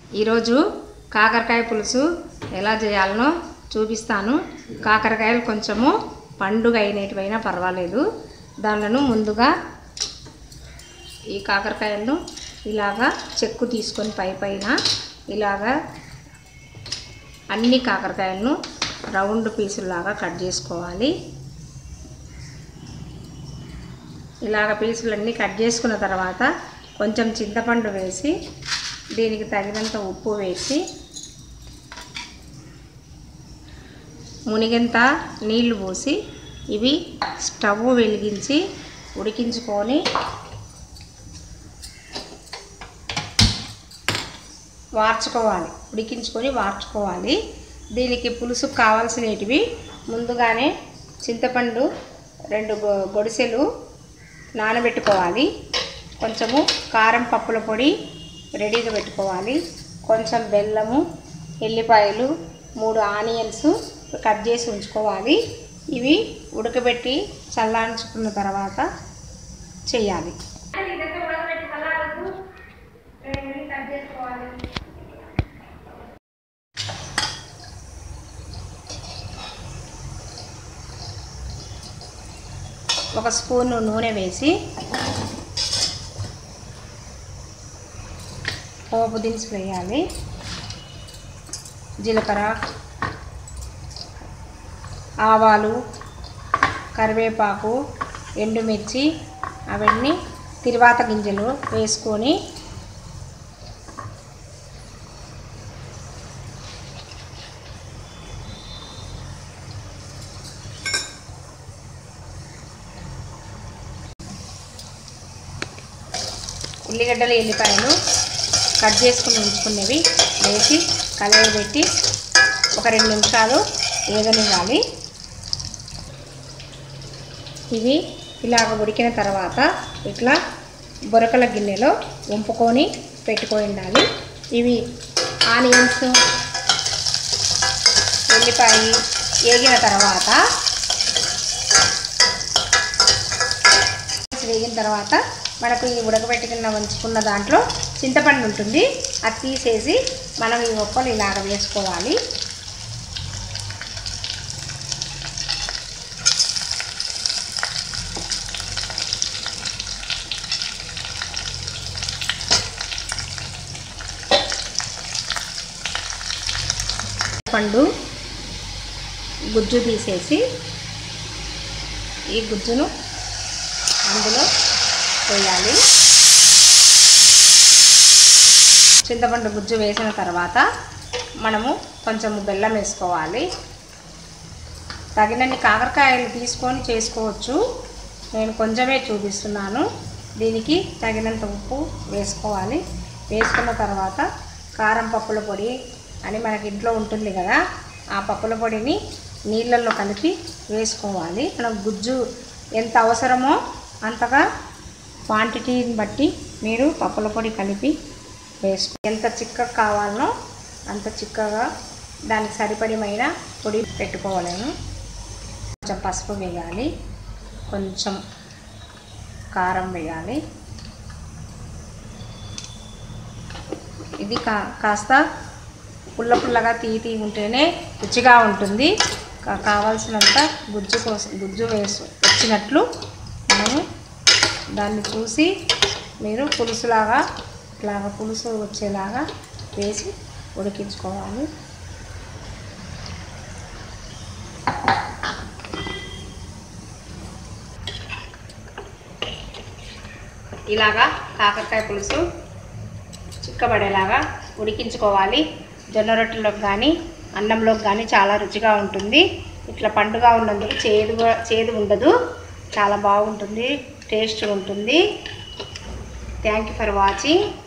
ఈరోజు కాకరకాయ పులుసు ఎలా చేయాలనో చూపిస్తాను కాకరకాయలు కొంచెము పండుగ అయినటువైనా పర్వాలేదు దానిలను ముందుగా ఈ కాకరకాయలను ఇలాగా చెక్కు తీసుకొని పై పైన ఇలాగా అన్ని కాకరకాయలను రౌండ్ పీసులాగా కట్ చేసుకోవాలి ఇలాగ పీసులన్నీ కట్ చేసుకున్న తర్వాత కొంచెం చింతపండు వేసి దీనికి తగినంత ఉప్పు వేసి మునిగంత నీళ్లు పోసి ఇవి స్టవ్ వెలిగించి ఉడికించుకొని వార్చుకోవాలి ఉడికించుకొని వార్చుకోవాలి దీనికి పులుసు కావాల్సినవి ముందుగానే చింతపండు రెండు గొ- గొడిసెలు నానబెట్టుకోవాలి కొంచెము కారం పప్పుల పొడి రెడీగా పెట్టుకోవాలి కొంచెం బెల్లము ఎల్లిపాయలు మూడు ఆనియన్స్ కట్ చేసి ఉంచుకోవాలి ఇవి ఉడకబెట్టి చల్లార్చుకున్న తర్వాత చేయాలి ఒక స్పూన్ నూనె వేసి పోపు దినుసులు వేయాలి జీలకర్ర ఆవాలు కరివేపాకు ఎండుమిర్చి అవన్నీ తిరువాత గింజలు వేసుకొని ఉల్లిగడ్డలు ఎల్లిపాయలు కట్ చేసుకుని ఉంచుకునేవి వేసి కలయి పెట్టి ఒక రెండు నిమిషాలు వేగనివ్వాలి ఇవి ఇలాగ ఉడికిన తర్వాత ఇట్లా బొరకల గిన్నెలో వంపుకొని పెట్టుకొని ఉండాలి ఇవి ఆనియన్స్ ఉల్లిపాయ వేగిన తర్వాత వేగిన తర్వాత మనకు ఈ ఉడకబెట్టుకున్న ఉంచుకున్న దాంట్లో చింతపండు ఉంటుంది అది తీసేసి మనం ఈ ఒక్కలు ఇలాగ వేసుకోవాలి పండు గుజ్జు తీసేసి ఈ గుజ్జును అందులో వేయాలి చింతపండు గుజ్జు వేసిన తర్వాత మనము కొంచెం బెల్లం వేసుకోవాలి తగినన్ని కాకరకాయలు తీసుకొని చేసుకోవచ్చు నేను కొంచెమే చూపిస్తున్నాను దీనికి తగినంత ఉప్పు వేసుకోవాలి వేసుకున్న తర్వాత కారం పప్పుల పొడి అని మనకి ఇంట్లో ఉంటుంది కదా ఆ పప్పుల పొడిని నీళ్ళల్లో కలిపి వేసుకోవాలి మనం గుజ్జు ఎంత అవసరమో అంతగా క్వాంటిటీని బట్టి మీరు పప్పుల పొడి కలిపి వేసుకో ఎంత చిక్కగా కావాలనో అంత చిక్కగా దానికి సరిపడిమైన పొడి పెట్టుకోవాలను కొంచెం పసుపు వేయాలి కొంచెం కారం వేయాలి ఇది కా కాస్త పుల్ల పుల్లగా తీయ తీయ ఉంటేనే రుచిగా ఉంటుంది కా- కావాల్సినంత గుజ్జు కోసం గుజ్జు వేసు వచ్చినట్లు మనము దాన్ని చూసి మీరు పులుసులాగా ఇట్లాగా పులుసు వచ్చేలాగా వేసి ఉడికించుకోవాలి ఇలాగా కాకరకాయ పులుసు చిక్కబడేలాగా ఉడికించుకోవాలి జొన్న రొట్టెలోకి కానీ అన్నంలోకి కానీ చాలా రుచిగా ఉంటుంది ఇట్లా పండుగ ఉన్నందుకు చేదు చేదు ఉండదు చాలా బాగుంటుంది టేస్ట్ ఉంటుంది థ్యాంక్ యూ ఫర్ వాచింగ్